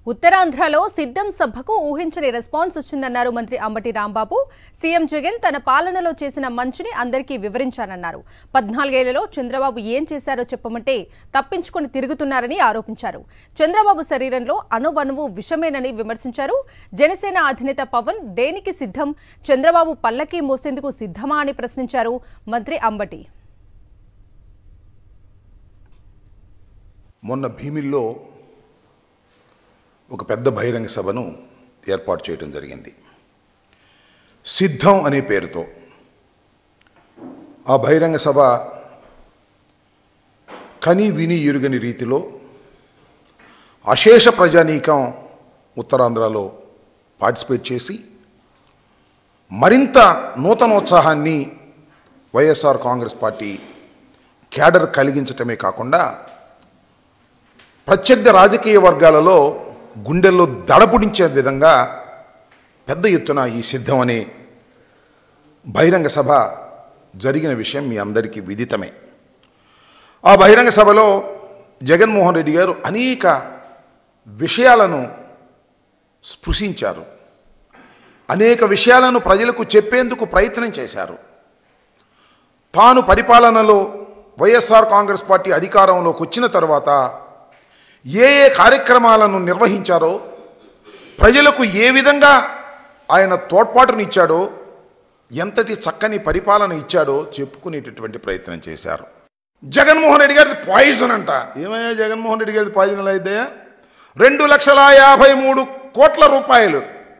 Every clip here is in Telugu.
ఉత్తరాంధ్రలో సిద్ధం సభకు ఊహించని రెస్పాన్స్ వచ్చిందన్నారు మంత్రి అంబటి రాంబాబు సీఎం జగన్ తన పాలనలో చేసిన మంచిని అందరికీ వివరించానన్నారు పద్నాలుగేళ్లలో చంద్రబాబు ఏం చేశారో చెప్పమంటే తప్పించుకొని తిరుగుతున్నారని ఆరోపించారు చంద్రబాబు శరీరంలో అణువణువు విషమేనని విమర్శించారు జనసేన అధినేత పవన్ దేనికి సిద్ధం చంద్రబాబు పల్లకీ మోసేందుకు సిద్ధమా అని ప్రశ్నించారు మంత్రి అంబటి మొన్న భీమిల్లో ఒక పెద్ద బహిరంగ సభను ఏర్పాటు చేయడం జరిగింది సిద్ధం అనే పేరుతో ఆ బహిరంగ సభ కని విని ఎరుగని రీతిలో అశేష ప్రజానీకం ఉత్తరాంధ్రలో పార్టిసిపేట్ చేసి మరింత నూతనోత్సాహాన్ని వైఎస్ఆర్ కాంగ్రెస్ పార్టీ క్యాడర్ కలిగించటమే కాకుండా ప్రత్యర్థ రాజకీయ వర్గాలలో గుండెల్లో దడపుడించే విధంగా పెద్ద ఎత్తున ఈ సిద్ధం అనే బహిరంగ సభ జరిగిన విషయం మీ అందరికీ విదితమే ఆ బహిరంగ సభలో జగన్మోహన్ రెడ్డి గారు అనేక విషయాలను స్పృశించారు అనేక విషయాలను ప్రజలకు చెప్పేందుకు ప్రయత్నం చేశారు తాను పరిపాలనలో వైఎస్ఆర్ కాంగ్రెస్ పార్టీ అధికారంలోకి వచ్చిన తర్వాత ఏ ఏ కార్యక్రమాలను నిర్వహించారో ప్రజలకు ఏ విధంగా ఆయన తోడ్పాటునిచ్చాడో ఎంతటి చక్కని పరిపాలన ఇచ్చాడో చెప్పుకునేటటువంటి ప్రయత్నం చేశారు జగన్మోహన్ రెడ్డి గారిది పాయిజన్ అంట ఏమయ్యా జగన్మోహన్ రెడ్డి గారిది పాయిజన్ అయితే రెండు లక్షల యాభై మూడు కోట్ల రూపాయలు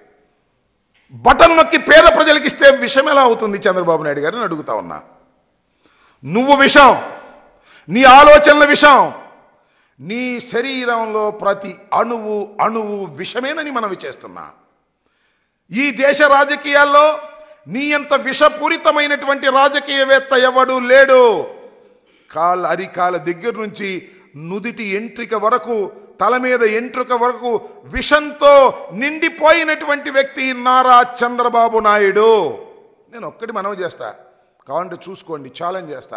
బటన్ నొక్కి పేద ప్రజలకు ఇస్తే విషం ఎలా అవుతుంది చంద్రబాబు నాయుడు గారిని అడుగుతా ఉన్నా నువ్వు విషం నీ ఆలోచనల విషం నీ శరీరంలో ప్రతి అణువు అణువు విషమేనని మనవి చేస్తున్నా ఈ దేశ రాజకీయాల్లో నీ అంత విషపూరితమైనటువంటి రాజకీయవేత్త ఎవడు లేడు కాళ్ళ అరికాల దగ్గర నుంచి నుదిటి ఎంట్రిక వరకు తల మీద ఎంట్రుక వరకు విషంతో నిండిపోయినటువంటి వ్యక్తి నారా చంద్రబాబు నాయుడు నేను ఒక్కటి మనవి చేస్తా కావాలంటే చూసుకోండి ఛాలెంజ్ చేస్తా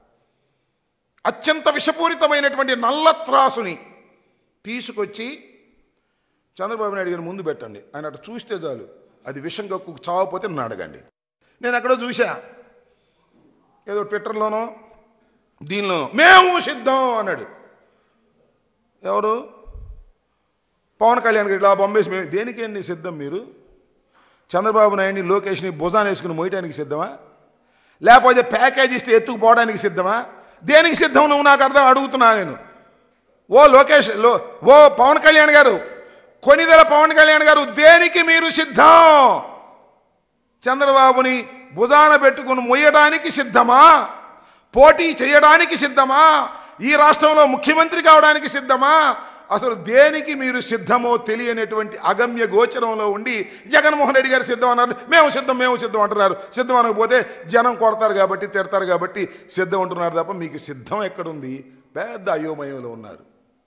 అత్యంత విషపూరితమైనటువంటి నల్ల త్రాసుని తీసుకొచ్చి చంద్రబాబు నాయుడు గారిని ముందు పెట్టండి ఆయన అటు చూస్తే చాలు అది విషం కక్కు చావపోతే నన్ను అడగండి నేను ఎక్కడో చూసా ఏదో ట్విట్టర్లోనో దీనిలో మేము సిద్ధం అన్నాడు ఎవరు పవన్ కళ్యాణ్ గారు ఇలా బొమ్మేసి మేము దేనికేంటి సిద్ధం మీరు చంద్రబాబు నాయుడిని లోకేష్ని భుజాన్ని వేసుకుని మోయటానికి సిద్ధమా లేకపోతే ప్యాకేజ్ ఇస్తే ఎత్తుకుపోవడానికి సిద్ధమా దేనికి సిద్ధం నువ్వు నాకు అర్థం అడుగుతున్నా నేను ఓ లోకేష్ లో ఓ పవన్ కళ్యాణ్ గారు కొనిదెల పవన్ కళ్యాణ్ గారు దేనికి మీరు సిద్ధం చంద్రబాబుని భుజాన పెట్టుకుని మొయ్యడానికి సిద్ధమా పోటీ చేయడానికి సిద్ధమా ఈ రాష్ట్రంలో ముఖ్యమంత్రి కావడానికి సిద్ధమా అసలు దేనికి మీరు సిద్ధమో తెలియనటువంటి అగమ్య గోచరంలో ఉండి జగన్మోహన్ రెడ్డి గారు సిద్ధం అన్నారు మేము సిద్ధం మేము సిద్ధం అంటున్నారు సిద్ధం అనకపోతే జనం కొడతారు కాబట్టి తిడతారు కాబట్టి సిద్ధం అంటున్నారు తప్ప మీకు సిద్ధం ఎక్కడుంది పెద్ద అయోమయంలో ఉన్నారు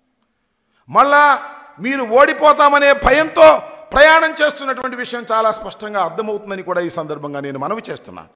మళ్ళా మీరు ఓడిపోతామనే భయంతో ప్రయాణం చేస్తున్నటువంటి విషయం చాలా స్పష్టంగా అర్థమవుతుందని కూడా ఈ సందర్భంగా నేను మనవి చేస్తున్నా